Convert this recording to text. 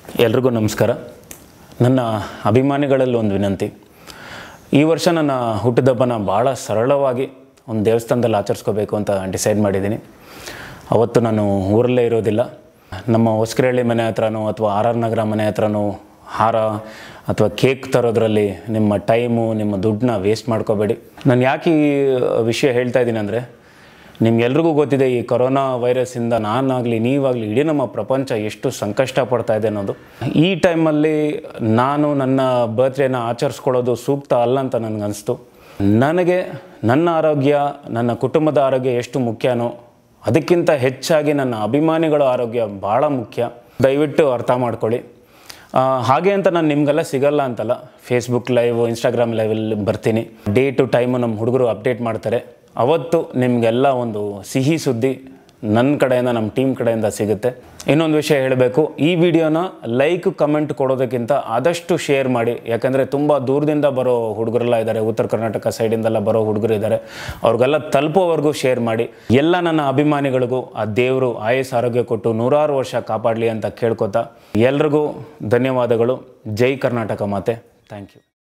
ಎಲ್ರಿಗೂ ನಮಸ್ಕಾರ ನನ್ನ ಅಭಿಮಾನಿಗಳಲ್ಲಿ ಒಂದು ವಿನಂತಿ ಈ ವರ್ಷ ನನ್ನ ಹುಟ್ಟುದಬ್ಬನ ಭಾಳ ಸರಳವಾಗಿ ಒಂದು ದೇವಸ್ಥಾನದಲ್ಲಿ ಆಚರಿಸ್ಕೋಬೇಕು ಅಂತ ಡಿಸೈಡ್ ಮಾಡಿದ್ದೀನಿ ಅವತ್ತು ನಾನು ಊರಲ್ಲೇ ಇರೋದಿಲ್ಲ ನಮ್ಮ ಹೊಸಕರಹಳ್ಳಿ ಮನೆ ಹತ್ರನೋ ಅಥವಾ ಆರ್ ಆರ್ ನಗರ ಮನೆ ಹತ್ರನೋ ಹಾರ ಅಥವಾ ಕೇಕ್ ತರೋದ್ರಲ್ಲಿ ನಿಮ್ಮ ಟೈಮು ನಿಮ್ಮ ದುಡ್ಡನ್ನ ವೇಸ್ಟ್ ಮಾಡ್ಕೋಬೇಡಿ ನಾನು ಯಾಕೆ ಈ ವಿಷಯ ಹೇಳ್ತಾ ಇದ್ದೀನಿ ಅಂದರೆ ನಿಮ್ಗೆಲ್ರಿಗೂ ಗೊತ್ತಿದೆ ಈ ಕೊರೋನಾ ವೈರಸ್ಸಿಂದ ನಾನಾಗಲಿ ನೀವಾಗಲಿ ಇಡೀ ನಮ್ಮ ಪ್ರಪಂಚ ಎಷ್ಟು ಸಂಕಷ್ಟ ಪಡ್ತಾ ಇದೆ ಅನ್ನೋದು ಈ ಟೈಮಲ್ಲಿ ನಾನು ನನ್ನ ಬರ್ತ್ಡೇನ ಆಚರಿಸ್ಕೊಳ್ಳೋದು ಸೂಕ್ತ ಅಲ್ಲ ಅಂತ ನನಗನ್ನಿಸ್ತು ನನಗೆ ನನ್ನ ಆರೋಗ್ಯ ನನ್ನ ಕುಟುಂಬದ ಆರೋಗ್ಯ ಎಷ್ಟು ಮುಖ್ಯನೋ ಅದಕ್ಕಿಂತ ಹೆಚ್ಚಾಗಿ ನನ್ನ ಅಭಿಮಾನಿಗಳ ಆರೋಗ್ಯ ಭಾಳ ಮುಖ್ಯ ದಯವಿಟ್ಟು ಅರ್ಥ ಮಾಡ್ಕೊಳ್ಳಿ ಆ, ಹಾಗೆ ಅಂತ ನಾನು ನಿಮಗೆಲ್ಲ ಸಿಗಲ್ಲ ಅಂತಲ್ಲ ಫೇಸ್ಬುಕ್ ಲೈವ್ ಇನ್ಸ್ಟಾಗ್ರಾಮ್ ಲೈವಲ್ಲಿ ಬರ್ತೀನಿ ಡೇ ಟು ಟೈಮು ನಮ್ಮ ಹುಡುಗರು ಅಪ್ಡೇಟ್ ಮಾಡ್ತಾರೆ ಅವತ್ತು ನಿಮಗೆಲ್ಲ ಒಂದು ಸಿಹಿ ಸುದ್ದಿ ನನ್ನ ಕಡೆಯಿಂದ ನಮ್ಮ ಟೀಮ್ ಕಡೆಯಿಂದ ಸಿಗುತ್ತೆ ಇನ್ನೊಂದು ವಿಷಯ ಹೇಳಬೇಕು ಈ ವಿಡಿಯೋನ ಲೈಕ್ ಕಮೆಂಟ್ ಕೊಡೋದಕ್ಕಿಂತ ಆದಷ್ಟು ಶೇರ್ ಮಾಡಿ ಯಾಕಂದರೆ ತುಂಬ ದೂರದಿಂದ ಬರೋ ಹುಡುಗರೆಲ್ಲ ಇದ್ದಾರೆ ಉತ್ತರ ಕರ್ನಾಟಕ ಸೈಡಿಂದೆಲ್ಲ ಬರೋ ಹುಡುಗರು ಇದ್ದಾರೆ ಅವ್ರಿಗೆಲ್ಲ ತಲುಪೋವರೆಗೂ ಶೇರ್ ಮಾಡಿ ಎಲ್ಲ ನನ್ನ ಅಭಿಮಾನಿಗಳಿಗೂ ಆ ದೇವರು ಆಯಸ್ ಆರೋಗ್ಯ ಕೊಟ್ಟು ನೂರಾರು ವರ್ಷ ಕಾಪಾಡಲಿ ಅಂತ ಕೇಳ್ಕೊತಾ ಎಲ್ರಿಗೂ ಧನ್ಯವಾದಗಳು ಜೈ ಕರ್ನಾಟಕ ಮಾತೆ ಥ್ಯಾಂಕ್ ಯು